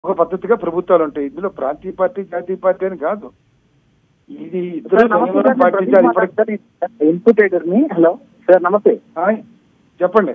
ఒక పద్ధతిగా ప్రభుత్వాలు ఉంటాయి ఇందులో ప్రాంతీయ పార్టీ జాతీయ పార్టీ అని కాదు ఇది ఇద్దరు సంయమనం పాటించాలి ఇప్పటికి ఇన్పుట్ ఎడిటర్ ని హలో సార్ నమస్తే ఆయ్, చెప్పండి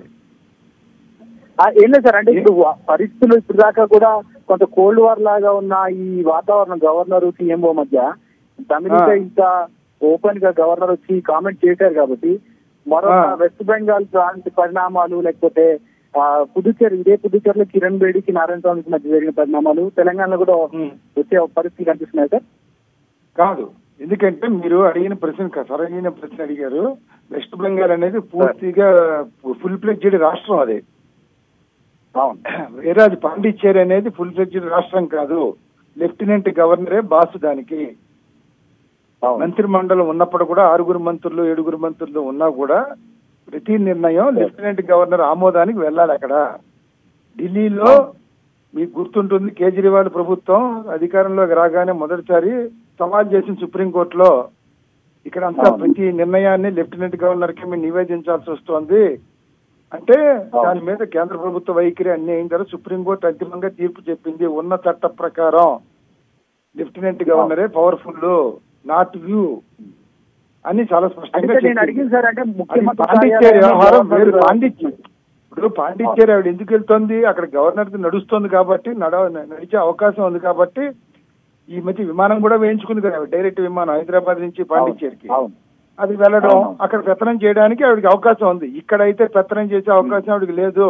ఆ, ఏం లేదు సార్ అంటే ఇప్పుడు వా- పరిస్థితులు ఇప్పుడు దాకా కూడా కొంత కోల్డ్ వార్ లాగా ఉన్న ఈ వాతావరణం గవర్నర్ సీఎంఓ మధ్య తమిళిక ఆ. ఇంకా ఓపెన్ గా గవర్నర్ వచ్చి కామెంట్ చేశారు కాబట్టి మరొక ఆ. వెస్ట్ బెంగాల్ ప్రాంత పరిణామాలు లేకపోతే ఆ, పుదుచ్చేరి ఇదే పుదుచ్చేరిలో కిరణ్ బేడికి నారాయణ స్వామికి మధ్య జరిగిన పరిణామాలు తెలంగాణలో కూడా ఉమ్. వచ్చే పరిస్థితి కనిపిస్తున్నాయి సార్ కాదు ఎందుకంటే మీరు అడిగిన ప్రశ్న క- సరైన ప్రశ్న అడిగారు వెస్ట్ బెంగాల్ అనేది పూర్తిగా ఫుల్ ఫ్లెడ్జెడ్ రాష్ట్రం అది అవును వేరే అది పాండిచ్చేరి అనేది ఫుల్ ఫ్లెడ్జెడ్ రాష్ట్రం కాదు లెఫ్టినెంట్ గవర్నరే బాసు దానికి అవును మంత్రి మండలం ఉన్నప్పుడు కూడా ఆరుగురు మంత్రులు ఏడుగురు మంత్రులు ఉన్నా కూడా ప్రతి నిర్ణయం లెఫ్టినెంట్ గవర్నర్ ఆమోదానికి వెళ్ళాలి అక్కడ ఢిల్లీలో మీకు గుర్తుంటుంది కేజ్రీవాల్ ప్రభుత్వం అధికారంలోకి రాగానే మొదటిసారి సవాల్ చేసిన సుప్రీంకోర్టులో ఇక్కడ అంతా అవును. ప్రతి నిర్ణయాన్ని లెఫ్టినెంట్ గవర్నర్ కి మేము నివేదించాల్సి వస్తోంది అంటే అవును. దాని మీద కేంద్ర ప్రభుత్వ వైఖరి అన్ని అయిన తర్వాత సుప్రీంకోర్టు అంతిమంగా తీర్పు చెప్పింది ఉన్న చట్ట ప్రకారం లెఫ్టినెంట్ గవర్నరే పవర్ఫుల్ నాట్ వ్యూ అని చాలా స్పష్టంగా అంటే నేను చెప్పింది. అడిగింది సార్ అంటే అది ముఖ్యమంత్రి పాండిచ్చేరి కార్యాలయంలో వ్యవహారం వేరు గవర్నర్ పాండిచ్చేరి ఇప్పుడు పాండిచ్చేరి ఆవిడ ఎందుకు వెళ్తోంది అక్కడ గవర్నర్ నడుస్తుంది కాబట్టి నడవ నడిచే అవకాశం ఉంది కాబట్టి ఈ మధ్య విమానం కూడా వేయించుకుంది కదా ఆవిడ డైరెక్ట్ విమానం హైదరాబాద్ నుంచి పాండిచ్చేరికి అవును అది వెళ్ళడం అవును. అక్కడ పెత్తనం చేయడానికి ఆవిడకి అవకాశం ఉంది ఇక్కడైతే పెత్తనం చేసే అవకాశం ఆవిడకి లేదు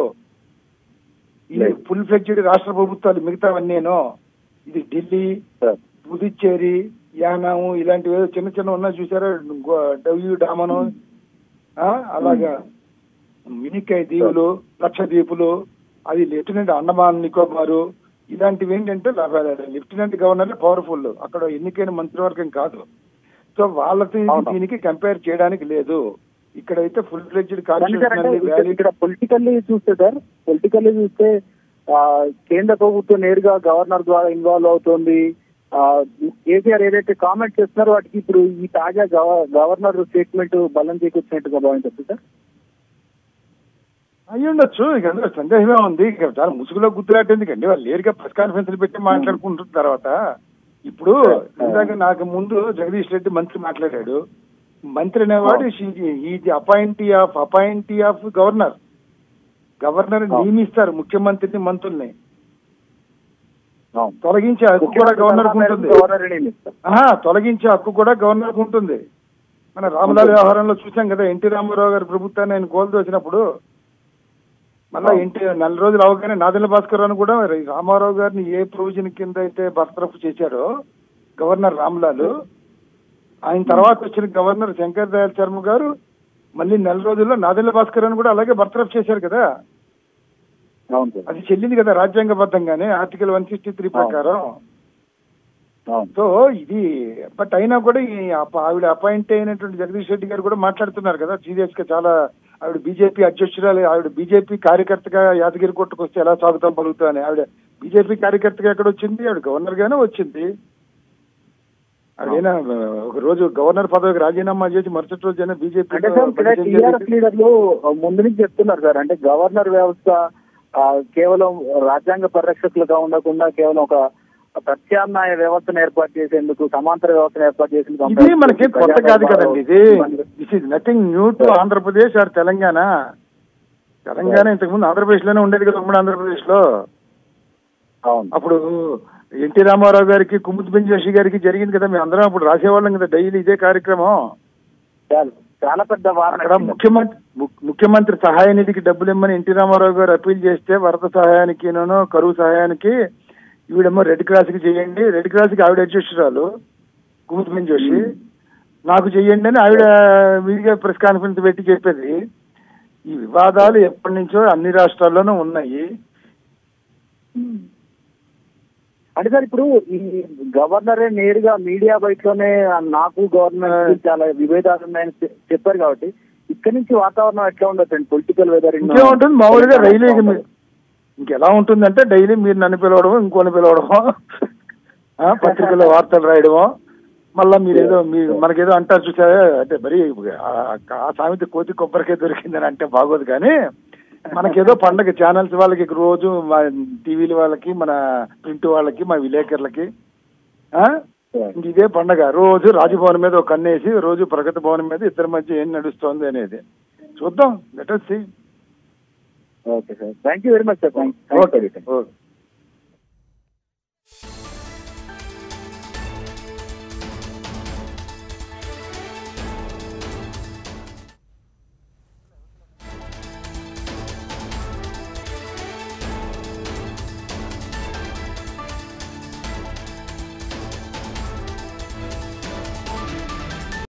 ఇది లేదు. ఫుల్ ఫ్లెడ్జెడ్ రాష్ట్ర ప్రభుత్వాలు మిగతావన్నీను ఇది ఢిల్లీ సార్ పుదుచ్చేరి యానం ఇలాంటివి ఏదో చిన్న చిన్న ఉన్నా చూసారా గో- డబ్ల్యూ డామను ఆ, అలాగా మినికాయ్ దీవులు లక్షద్వీపులు అది లెఫ్టినెంట్ అండమాన్ నికోబారు ఇలాంటివి ఏంటంటే లెఫ్టినెంట్ గవర్నర్ పవర్ఫుల్ అక్కడ ఎన్నికైన మంత్రివర్గం కాదు సో వాళ్ళకి అవును. దీనికి కంపేర్ చేయడానికి లేదు ఇక్కడైతే ఫుల్ ఫ్లెడ్జ్డ్ కానీ సార్ అంటే ఇక్కడ- వ్యాలిడ్ ఇక్కడ పొలిటికల్లీ చూస్తే సార్ పొలిటికల్లీ చూస్తే ఆ, కేంద్ర ప్రభుత్వం నేరుగా గవర్నర్ ద్వారా ఇన్వాల్వ్ అవుతోంది ఆ, కేసీఆర్ ఏదైతే కామెంట్ చేస్తున్నారో వాటికి ఇప్పుడు ఈ తాజా గవ- గవర్నర్ స్టేట్మెంట్ బలం చేకూర్చినట్టుగా భావించచ్చు సార్ అయ్యి ఉండొచ్చు ఇక అందులో సందేహమే ఉంది ఇక చాలా ముసుగులో గుర్తులాట ఎందుకండి వాళ్ళు లేరుగా ప్రెస్ కాన్ఫరెన్స్ పెట్టి మాట్లాడుకుంటున్న తర్వాత ఇప్పుడు ఇందాక నాకు ముందు జగదీష్ రెడ్డి మంత్రి మాట్లాడాడు మంత్రి అనేవాడు ఈ appointee of appointee of governor governor నియమిస్తారు ముఖ్యమంత్రిని మంత్రుల్ని అవును. తొలగించే హక్కు కూడా గవర్నర్ ఉంటుంది గవర్నర్ నియమిస్తారు ఆహా, తొలగించే హక్కు కూడా గవర్నర్ ఉంటుంది మన రామలాల్ వ్యవహారంలో చూసాం కదా ఎన్టీ రామారావు గారి ప్రభుత్వాన్ని ఆయన కోల్దోసినప్పుడు మళ్ళా ఎన్టీ నెల రోజులు అవగానే నాదెల్ల భాస్కర్ రావు కూడా మరి రామారావు గారిని ఏ ప్రొవిజన్ కింద అయితే బర్తరఫ్ చేశారో గవర్నర్ రామ్లాల్ ఆయన తర్వాత వచ్చిన గవర్నర్ శంకర్ దయాళ్ శర్మ గారు మళ్ళీ నెల రోజుల్లో నాదెల్ల భాస్కర్ రావుని కూడా అలాగే బర్తరఫ్ చేశారు కదా అవును సార్ అది చెల్లింది కదా రాజ్యాంగబద్ధంగానే ఆర్టికల్ వన్ సిక్స్టీ త్రీ ప్రకారం అవును సో ఇది బట్ అయినా కూడా ఈ అప- ఆవిడ అపాయింట్ అయినటువంటి జగదీష్ రెడ్డి గారు కూడా మాట్లాడుతున్నారు కదా సీరియస్ గా చాలా ఆవిడ బీజేపీ అధ్యక్షురాలు ఆవిడ బీజేపీ కార్యకర్తగా యాదగిరి కొట్టుకు వస్తే ఎలా స్వాగతం పలుకుతా అని ఆవిడ బీజేపీ కార్యకర్తగా ఎక్కడ వచ్చింది ఆవిడ గవర్నర్ గానే వచ్చింది ఆవిడైనా ఒక రోజు గవర్నర్ పదవికి రాజీనామా చేసి మరుసటి రోజు బీజేపీ అంటే సార్ ఇక్కడ టీఆర్ఎస్ లీడర్లు ముందు నుంచి చెప్తున్నారు సార్ అంటే గవర్నర్ వ్యవస్థ ఆ, కేవలం రాజ్యాంగ పరిరక్షకులుగా ఉండకుండా కేవలం ఒక ప్రత్యామ్నాయ వ్యవస్థను ఏర్పాటు చేసేందుకు సమాంతర వ్యవస్థను ఏర్పాటు చేసేందుకు ఇది మనకి కొత్త కాదు కదండి ఇది this is nothing new to Andhra Pradesh or Telangana Telangana ఇంతకుముందు ఆంధ్రప్రదేశ్ లోనే ఉండేది కదా ఉమ్మడి ఆంధ్రప్రదేశ్ లో అవును అప్పుడు ఎన్టీ రామారావు గారికి కుముద్ బిన్ జోషి గారికి జరిగింది కదా మేము అందరం అప్పుడు రాసేవాళ్ళం కదా డైలీ ఇదే కార్యక్రమం చాలా చాలా పెద్ద వాదన అక్కడ ముఖ్యమంత్రి ము- ముఖ్యమంత్రి సహాయ నిధికి డబ్బులు ఇమ్మని ఎన్టీ రామారావు గారు అప్పీల్ చేస్తే వరద సహాయానికి కరువు సహాయానికి ఈవిడేమో రెడ్ క్రాస్ కి చేయండి రెడ్ క్రాస్ కి ఆవిడ అధ్యక్షురాలు కుముద్ బిన్ జోషి నాకు చెయ్యండి అని ఆవిడ మీడియా ప్రెస్ కాన్ఫరెన్స్ పెట్టి చెప్పేది ఈ వివాదాలు ఎప్పటి నుంచో అన్ని రాష్ట్రాల్లోనూ ఉన్నాయి అంటే సార్ ఇప్పుడు ఈ గవర్నరే నేరుగా మీడియా బయట లోనే నాకు గవర్నమెంట్ చాలా విభేదాలు ఉన్నాయని చె- చెప్పారు కాబట్టి ఇక్కడ నుంచి వాతావరణం ఎట్లా ఉండొచ్చు పొలిటికల్ వెదర్ ఇంకేముంటుంది మామూలుగా రైలు ఇక మీ- ఇంకెలా ఉంటుందంటే డైలీ మీరు నన్ను పిలవడం ఇంకోని పిలవడం ఆ, పత్రికల్లో వార్తలు రాయడమో మళ్ళా మీరేదో మీ మనకేదో అంటారు చూసారా అంటే మరి ఆ ఆ సామెత కోతి కొబ్బరికే దొరికిందని అంటే బాగోదు కానీ మనకేదో పండగ ఛానల్స్ వాళ్ళకి రోజు మా టీవీల వాళ్ళకి మన ప్రింట్ వాళ్ళకి మా విలేకరులకి ఆ? ఇంక ఇదే పండగ రోజు రాజభవన్ మీద ఒక కన్నేసి రోజు ప్రగతి భవన్ మీద ఇద్దరి మధ్య ఏం నడుస్తోంది అనేది చూద్దాం letter C okay sir thank you very much sir thank okay okay